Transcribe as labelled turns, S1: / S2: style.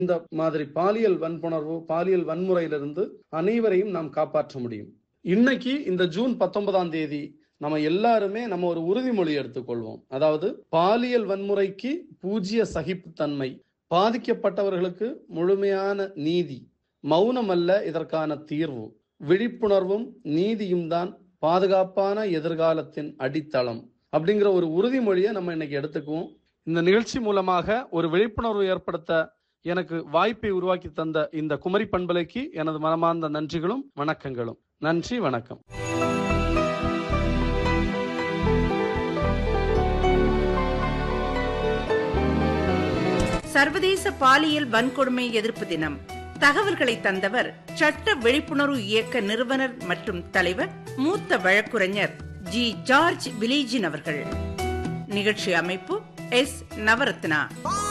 S1: இந்த மாதிரி பாலியல் வன்புணர்வு பாலியல் வன்முறையிலிருந்து அனைவரையும் நாம் காப்பாற்ற முடியும் இன்னைக்கு இந்த ஜூன் பத்தொன்பதாம் தேதி நம்ம எல்லாருமே நம்ம ஒரு உறுதிமொழி எடுத்துக்கொள்வோம் அதாவது பாலியல் வன்முறைக்கு பூஜ்ய சகிப்புத்தன்மை பாதிக்கப்பட்டவர்களுக்கு முழுமையான நீதி மௌனம் அல்ல இதற்கான தீர்வு விழிப்புணர்வும் நீதியும் தான் பாதுகாப்பான எதிர்காலத்தின் அடித்தளம் அப்படிங்கிற ஒரு உறுதிமொழியை நம்ம இன்னைக்கு எடுத்துக்குவோம் இந்த நிகழ்ச்சி மூலமாக ஒரு விழிப்புணர்வு ஏற்படுத்த எனக்கு வாய்ப்பை உருவாக்கி தந்த இந்த குமரி பண்பலைக்கு எனது மனமார்ந்த நன்றிகளும் வணக்கங்களும் நன்றி வணக்கம்
S2: சர்வதேச பாலியல் வன்கொடுமை எதிர்ப்பு தினம் தகவல்களை தந்தவர் சட்ட விழிப்புணர்வு இயக்க நிறுவனர் மற்றும் தலைவர் மூத்த வழக்குரைஞர் ஜி ஜார்ஜ் விலேஜின் அவர்கள் நிகழ்ச்சி அமைப்பு எஸ் நவரத்னா